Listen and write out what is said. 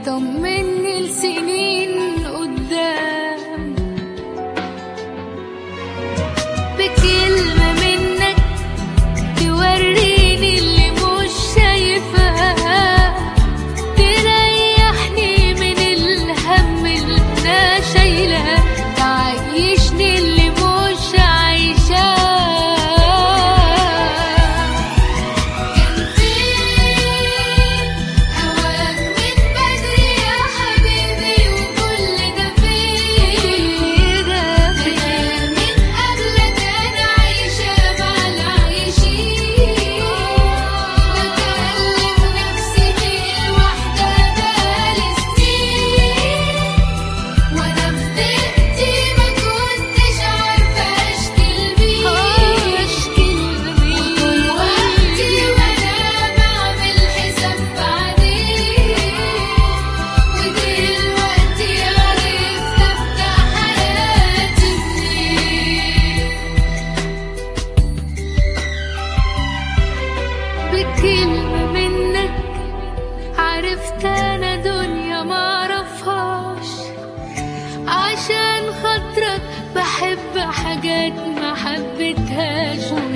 طمني لسنين قدام بكلمة منك توريني اللي مش شايفاه تريحني من الهم اللي انا شايلاه تعيشني اللي مش عايشاه كان فين هواك من بدري يا حبيبي وكل ده فين ده من قبلك انا عايشة مع العايشين بكلم نفسي في الوحدة بقالي سنين وانا في ضيقتي ما كنتش عارفة اشكي لمين اشكي لمين طول وقتي وانا بعمل حساب بعدين ودلوقتي عرفت ابدأ حياتي منين بكلمة منك عرفت انا دنيا معرفهاش عشان خاطرك بحب حاجات ما حبيتهاش